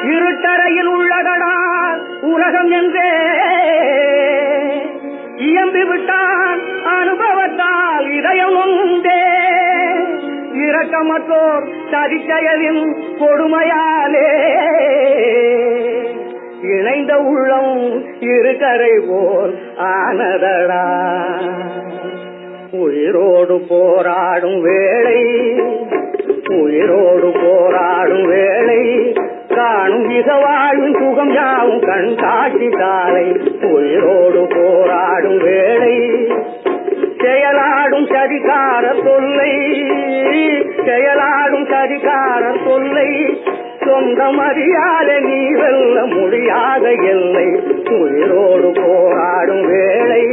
இருட்டறையில் உள்ளதடா உலகம் என்றே இயம்பி விட்டான் அனுபவத்தால் இதயம் உண்டே இரக்கமற்றோர் சதிச்செயலின் கொடுமையாலே இணைந்த உள்ளம் இருக்கரை போல் ஆனதடா உயிரோடு போராடும் வேளை உயிரோடு போராடும் வேளை காணும் மிக வாழும் சுகம் யாவும் கண் காட்சி காலை உயிரோடு போராடும் வேளை செயலாடும் சதிகார தொல்லை செயலாடும் சதிகார தொல்லை சொந்தம் அறியாத நீ வெல்ல முடியாத எல்லை உயிரோடு போராடும் வேளை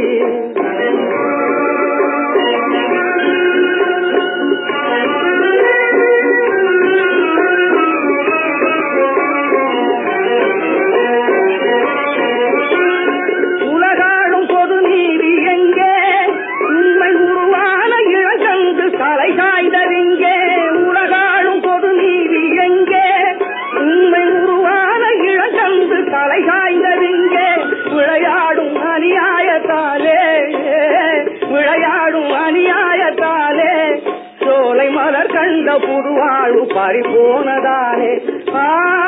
உலகாடும் பொது நீதி எங்கே உண்மை உருவான இளங்கன்று தலை சாய்ந்ததிங்கே உலகாடும் பொது நீதி எங்கே உண்மை உருவான இளங்கன்று தலை சாய்ந்ததிங்கே விளையாடும் அநியாயத்தாலே விளையாடும் அநியாயத்தாலே சோலை மலர் கண்ட புதுவாழ்வு பறிபோனதாலே ஆ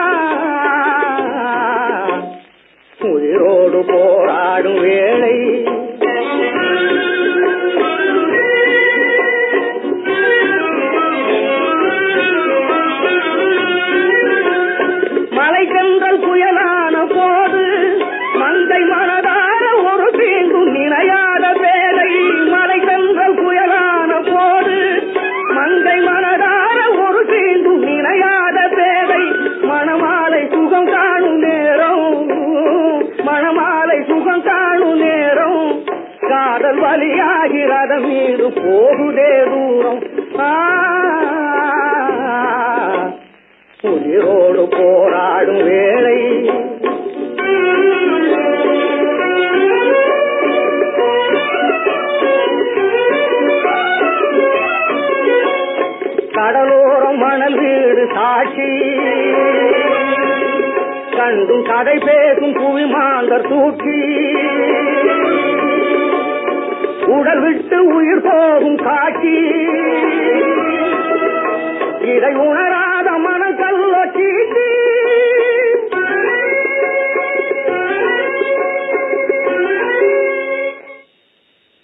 உயிரோடு போராடும் வேளை மலை சென்றல் புயலான போது மந்தை மனதார ஒரு தீங்கும் நினையாத வேலை மலை சென்றல் புயலான போது மந்தை மனதார ஒரு தீங்கும் நினையாத பேதை மணமாலை சுகம் காணும் நேரம் மணமாலை சுகம் காணும் நேரம் காதல் வழியாகி ரதம் மீது போகுதே தூரம் ஆ உயிரோடு போராடும் வேளை கடலோரம் மணல் வீடு சாட்சி கண்டும் கதை பேசும் புவி மாந்தர் தூக்கி உடல் விட்டு உயிர் போகும் காட்சி